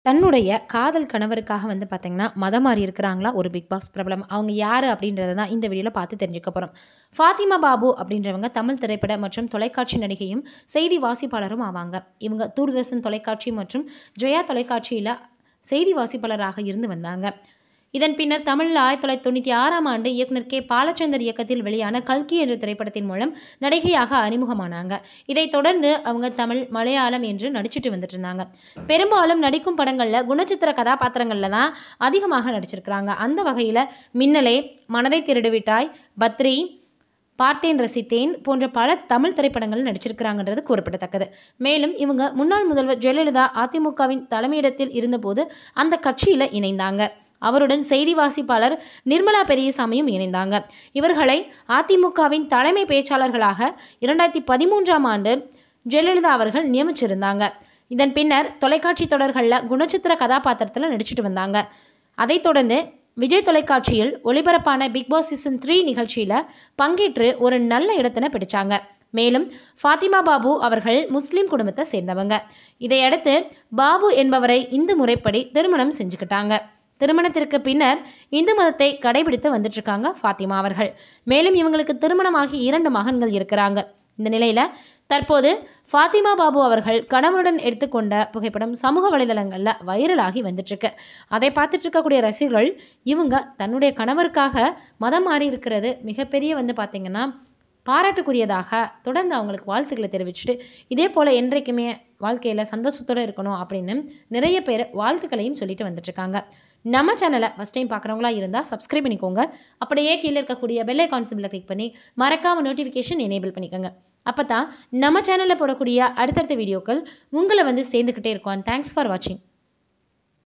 தன்னுடைய காதல் கணவருக்காக வந்து பார்த்தீங்கன்னா மதம் மாறி இருக்கிறாங்களா ஒரு பிக் பாஸ் பிரபலம் அவங்க யார் அப்படின்றத தான் இந்த வீடியோவில் பார்த்து தெரிஞ்சுக்க போகிறோம் ஃபாத்திமா பாபு அப்படின்றவங்க தமிழ் திரைப்பட மற்றும் தொலைக்காட்சி நடிகையும் செய்தி வாசிப்பாளரும் ஆவாங்க இவங்க தூர்தர்ஷன் தொலைக்காட்சி மற்றும் ஜெயா தொலைக்காட்சியில் செய்தி வாசிப்பாளராக இருந்து வந்தாங்க இதன் பின்னர் தமிழில் ஆயிரத்தி தொள்ளாயிரத்தி தொண்ணூற்றி ஆறாம் ஆண்டு இயக்குனர் கே பாலச்சந்தர் இயக்கத்தில் வெளியான கல்கி என்ற திரைப்படத்தின் மூலம் நடிகையாக அறிமுகமானாங்க இதைத் தொடர்ந்து அவங்க தமிழ் மலையாளம் என்று நடிச்சிட்டு வந்துட்டு இருந்தாங்க பெரும்பாலும் நடிக்கும் படங்களில் குணச்சித்திர கதாபாத்திரங்களில் தான் அதிகமாக நடிச்சிருக்கிறாங்க அந்த வகையில் மின்னலே மனதை திருடுவிட்டாய் பத்ரி பார்த்தேன் ரசித்தேன் போன்ற பல தமிழ் திரைப்படங்களில் நடிச்சிருக்கிறாங்கன்றது குறிப்பிடத்தக்கது மேலும் இவங்க முன்னாள் முதல்வர் ஜெயலலிதா அதிமுகவின் தலைமையிடத்தில் இருந்தபோது அந்த கட்சியில் இணைந்தாங்க அவருடன் செய்தி வாசிப்பாளர் நிர்மலா பெரியசாமியும் இணைந்தாங்க இவர்களை அதிமுகவின் தலைமை பேச்சாளர்களாக இரண்டாயிரத்தி பதிமூன்றாம் ஆண்டு ஜெயலலிதா அவர்கள் நியமிச்சிருந்தாங்க இதன் பின்னர் தொலைக்காட்சி தொடர்களில் குணச்சித்திர கதாபாத்திரத்தில் நடிச்சிட்டு வந்தாங்க அதைத் தொடர்ந்து விஜய் தொலைக்காட்சியில் ஒளிபரப்பான பிக் பாஸ் சீசன் த்ரீ நிகழ்ச்சியில் பங்கேற்று ஒரு நல்ல இடத்தினை பிடிச்சாங்க மேலும் ஃபாத்திமா பாபு அவர்கள் முஸ்லீம் குடும்பத்தை சேர்ந்தவங்க இதையடுத்து பாபு என்பவரை இந்து முறைப்படி திருமணம் செஞ்சுக்கிட்டாங்க திருமணத்திற்கு பின்னர் இந்து மதத்தை கடைபிடித்து வந்துட்டு இருக்காங்க ஃபாத்திமா அவர்கள் மேலும் இவங்களுக்கு திருமணமாகி இரண்டு மகன்கள் இருக்கிறாங்க இந்த நிலையில் தற்போது ஃபாத்திமா பாபு அவர்கள் கணவனுடன் எடுத்துக்கொண்ட புகைப்படம் சமூக வலைதளங்களில் வைரலாகி வந்துட்டுருக்கு அதை பார்த்துட்டு இருக்கக்கூடிய ரசிகர்கள் இவங்க தன்னுடைய கணவருக்காக மதம் மாறி இருக்கிறது மிகப்பெரிய வந்து பார்த்திங்கன்னா பாராட்டுக்குரியதாக தொடர்ந்து அவங்களுக்கு வாழ்த்துக்களை தெரிவிச்சுட்டு இதே போல் என்றைக்குமே வாழ்க்கையில் சந்தோஷத்தோடு இருக்கணும் அப்படின்னு நிறைய பேர் வாழ்த்துக்களையும் சொல்லிட்டு வந்துட்டுருக்காங்க நம்ம சேனலை ஃபஸ்ட் டைம் பார்க்குறவங்களா இருந்தால் சப்ஸ்கிரைப் பண்ணிக்கோங்க அப்படியே கீழே இருக்கக்கூடிய பெல் ஐக்கான் சிம்பிளை கிளிக் பண்ணி மறக்காம நோட்டிஃபிகேஷன் எனேபிள் பண்ணிக்கோங்க அப்போ தான் நம்ம சேனலில் போடக்கூடிய அடுத்தடுத்த வீடியோக்கள் உங்களை வந்து சேர்ந்துக்கிட்டே இருக்கும் தேங்க்ஸ் ஃபார் வாட்சிங்